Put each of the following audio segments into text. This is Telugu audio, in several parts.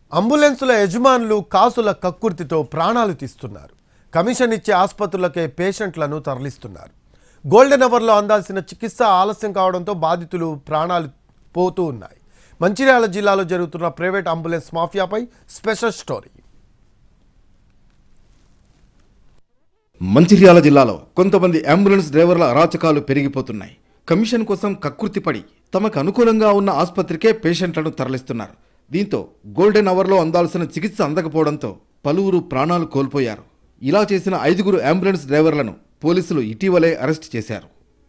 అంబులెన్సుల యజమానులు కాసుల కక్కుర్తితో ప్రాణాలు తీస్తున్నారు కమిషన్ ఇచ్చే ఆసుపత్రులకే పేషెంట్లను తరలిస్తున్నారు గోల్డెన్ అవర్లో అందాల్సిన చికిత్స ఆలస్యం కావడంతో బాధితులు ప్రాణాలు పోతూ ఉన్నాయి మంచిర్యాల జిల్లాలో జరుగుతున్న ప్రైవేట్ అంబులెన్స్ మాఫియాపై స్పెషల్ స్టోరీ మంచిర్యాల జిల్లాలో కొంతమంది అంబులెన్స్ డ్రైవర్ల అరాచకాలు పెరిగిపోతున్నాయి కమిషన్ కోసం కక్కుర్తిపడి తమకు అనుకూలంగా ఉన్న ఆసుపత్రికే పేషెంట్లను తరలిస్తున్నారు దీంతో గోల్డెన్ అవర్లో అందాల్సిన చికిత్స అందకపోవడంతో పలువురు ప్రాణాలు కోల్పోయారు ఇలా చేసిన ఐదుగురు అంబులెన్స్ డ్రైవర్లను పోలీసులు ఇటీవలే అరెస్ట్ చేశారు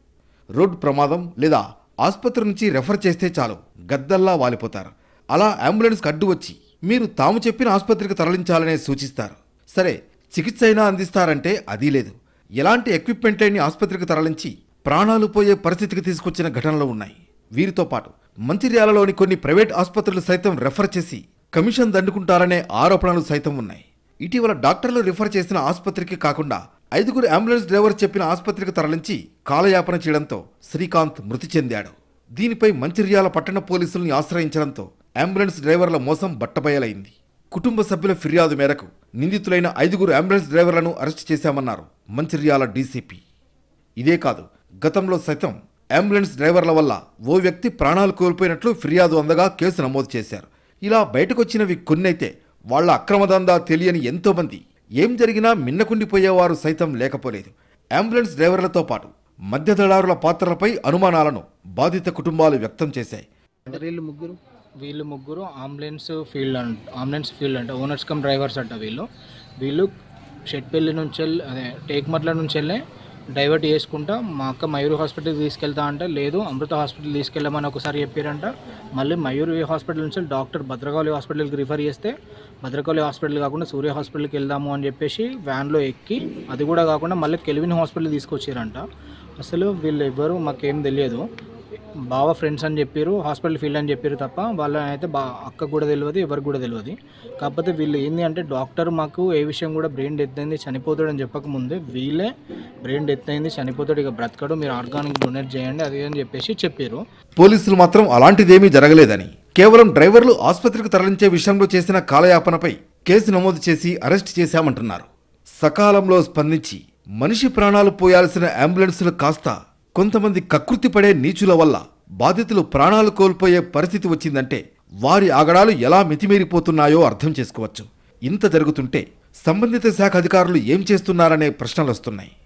రోడ్ ప్రమాదం లేదా ఆసుపత్రి నుంచి రెఫర్ చేస్తే చాలు గద్దల్లా వాలిపోతారు అలా అంబులెన్స్కి అడ్డు వచ్చి మీరు తాము చెప్పిన ఆసుపత్రికి తరలించాలనే సూచిస్తారు సరే చికిత్స అయినా అందిస్తారంటే అది లేదు ఎలాంటి ఎక్విప్మెంట్ లేని ఆసుపత్రికి తరలించి ప్రాణాలు పోయే పరిస్థితికి తీసుకొచ్చిన ఘటనలు ఉన్నాయి వీరితో పాటు మంచిర్యాలలోని కొన్ని ప్రైవేట్ ఆసుపత్రులు సైతం రెఫర్ చేసి కమిషన్ దండుకుంటారనే ఆరోపణలు సైతం ఉన్నాయి ఇటీవల డాక్టర్లు రిఫర్ చేసిన ఆసుపత్రికి కాకుండా ఐదుగురు అంబులెన్స్ డ్రైవర్ చెప్పిన ఆసుపత్రికి తరలించి కాలయాపన చేయడంతో శ్రీకాంత్ మృతి చెందాడు దీనిపై మంచిర్యాల పట్టణ పోలీసుల్ని ఆశ్రయించడంతో అంబులెన్స్ డ్రైవర్ల మోసం బట్టబయలైంది కుటుంబ సభ్యుల ఫిర్యాదు మేరకు నిందితులైన ఐదుగురు అంబులెన్స్ డ్రైవర్లను అరెస్ట్ చేశామన్నారు మంచిర్యాల డీసీపీ ఇదే కాదు గతంలో సైతం అంబులెన్స్ డ్రైవర్ల వల్ల ఓ వ్యక్తి ప్రాణాలు కోల్పోయినట్లు ఫిర్యాదు అందగా కేసు నమోదు చేశారు ఇలా బయటకొచ్చినవి కొన్నైతే వాళ్ల అక్రమదందా తెలియని ఎంతోమంది ఏం జరిగినా మిన్నకుండిపోయేవారు సైతం లేకపోలేదు అంబులెన్స్ డ్రైవర్లతో పాటు మధ్యదళారుల పాత్రలపై అనుమానాలను బాధిత కుటుంబాలు వ్యక్తం చేశాయి వీళ్ళు ముగ్గురు వీళ్ళు ముగ్గురు అంబులెన్స్ ఫీల్డ్ అంట అంబులెన్స్ ఫీల్డ్ అంటే ఓనర్స్ కమ్ డ్రైవర్స్ అంట వీళ్ళు వీళ్ళు షెట్పల్లి నుంచి వెళ్ళి అదే టేక్మట్ల నుంచి వెళ్ళి డైవర్ట్ చేసుకుంటా మా అక్క మయూరి హాస్పిటల్కి తీసుకెళ్తా అంటే లేదు అమృత హాస్పిటల్ తీసుకెళ్ళమని ఒకసారి చెప్పారంట మళ్ళీ మయూరి హాస్పిటల్ నుంచి డాక్టర్ భద్రకాళి హాస్పిటల్కి రిఫర్ చేస్తే భద్రకాళి హాస్పిటల్ కాకుండా సూర్య హాస్పిటల్కి వెళ్దాము అని చెప్పేసి వ్యాన్లో ఎక్కి అది కూడా కాకుండా మళ్ళీ కెల్విన్ హాస్పిటల్ తీసుకొచ్చారంట అసలు వీళ్ళు ఎవ్వరు మాకేం తెలియదు బావ ఫ్రెండ్స్ అని చెప్పారు హాస్పిటల్ ఫీల్డ్ అని చెప్పారు తప్ప వాళ్ళ అయితే బా అక్క కూడా తెలియదు ఎవరికి కూడా తెలియదు కాకపోతే వీళ్ళు ఏంది అంటే డాక్టర్ మాకు ఏ విషయం కూడా బ్రెయిన్ డెత్ అయింది చనిపోతాడని చెప్పకముందే వీళ్ళే బ్రెయిన్ డెత్ అయింది చనిపోతాడు ఇక బ్రతకడు మీరు ఆర్గానిక్ డొనేట్ చేయండి అది అని చెప్పేసి చెప్పారు పోలీసులు మాత్రం అలాంటిదేమీ జరగలేదని కేవలం డ్రైవర్లు ఆసుపత్రికి తరలించే విషయంలో చేసిన కాలయాపనపై కేసు నమోదు చేసి అరెస్ట్ చేశామంటున్నారు సకాలంలో స్పందించి మనిషి ప్రాణాలు పోయాల్సిన అంబులెన్సులు కాస్త కొంతమంది కకృతి పడే నీచుల వల్ల బాధితులు ప్రాణాలు కోల్పోయే పరిస్థితి వచ్చిందంటే వారి ఆగడాలు ఎలా మితిమీరిపోతున్నాయో అర్థం చేసుకోవచ్చు ఇంత జరుగుతుంటే సంబంధిత శాఖ అధికారులు ఏం చేస్తున్నారనే ప్రశ్నలు వస్తున్నాయి